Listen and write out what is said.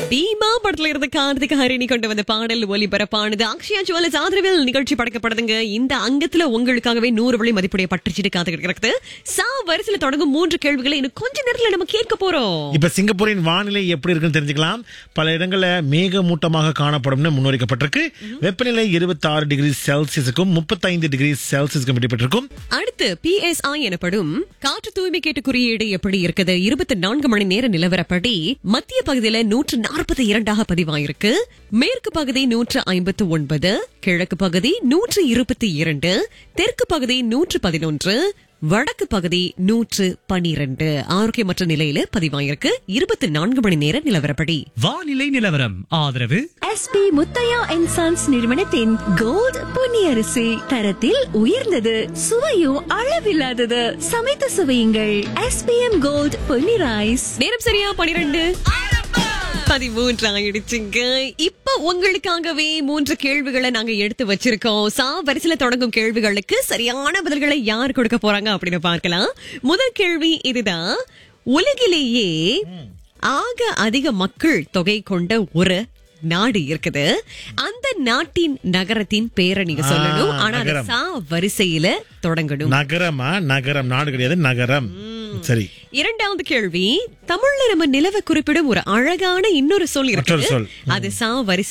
பீமா படத்துல இருந்து கார்த்திக் ஹரிணி கொண்டு வந்த பாடல் ஒலிபரப்பானது அக்ஷயா ஜுவல்லர்ஸ் ஆதரவில் நிகழ்ச்சி படைக்கப்படுதுங்க இந்த அங்கத்துல உங்களுக்காகவே நூறு வழி மதிப்புடைய பற்றுச்சிட்டு காத்துக்கிட்டு இருக்குது சா வரிசையில தொடங்கும் மூன்று கேள்விகளை இன்னும் கொஞ்ச நேரத்துல நம்ம கேட்க போறோம் இப்ப சிங்கப்பூரின் வானிலை எப்படி இருக்குன்னு தெரிஞ்சுக்கலாம் பல இடங்கள்ல மேகமூட்டமாக காணப்படும்னு முன்னறிக்கப்பட்டிருக்கு வெப்பநிலை 26 டிகிரி செல்சியஸுக்கும் 35 டிகிரி செல்சியஸுக்கும் இடைப்பட்டிருக்கும் அடுத்து பிஎஸ்ஐ எனப்படும் காற்று தூய்மை கேட்டு குறியீடு எப்படி இருக்குது இருபத்தி நான்கு மணி நேர நிலவரப்படி மத்திய பகுதியில நூற்று நாற்பத்தி இரண்டாக பதிவாயிருக்கு மேற்கு பகுதி நூற்று ஐம்பத்து ஒன்பது கிழக்கு பகுதி நூற்று இருபத்தி இரண்டு தெற்கு பகுதி நூற்று பதினொன்று வடக்கு பகுதி நூற்று பனிரெண்டு ஆரோக்கியமற்ற நிலையில பதிவாயிருக்கு இருபத்தி நான்கு மணி நேர நிலவரப்படி வானிலை நிலவரம் ஆதரவு எஸ்பி முத்தையா அண்ட் சன்ஸ் நிறுவனத்தின் கோல்ட் பொன்னியரிசி தரத்தில் உயர்ந்தது சுவையும் அளவில்லாதது சமைத்து சுவையுங்கள் எஸ்பிஎம் கோல்ட் பொன்னி ரைஸ் நேரம் சரியா பனிரெண்டு பதிமூன்று ஆயிடுச்சுங்க இப்ப உங்களுக்காகவே மூன்று கேள்விகளை நாங்க எடுத்து வச்சிருக்கோம் சா வரிசையில தொடங்கும் கேள்விகளுக்கு சரியான பதில்களை யார் கொடுக்க போறாங்க அப்படின்னு பார்க்கலாம் முதல் கேள்வி இதுதான் உலகிலேயே ஆக அதிக மக்கள் தொகை கொண்ட ஒரு நாடு இருக்குது அந்த நாட்டின் நகரத்தின் பேரை நீங்க சொல்லணும் ஆ, ஆனா அது நகரம். சா வரிசையில தொடங்கணும் நகரமா நகரம் நாடு கிடையாது நகரம் சரி இரண்டாவது கேள்வி தமிழ்ல நம்ம நிலவை குறிப்பிடும் ஒரு அழகான இன்னொரு சொல் மற்றொரு இருக்கு சொல். அது சா வரிசை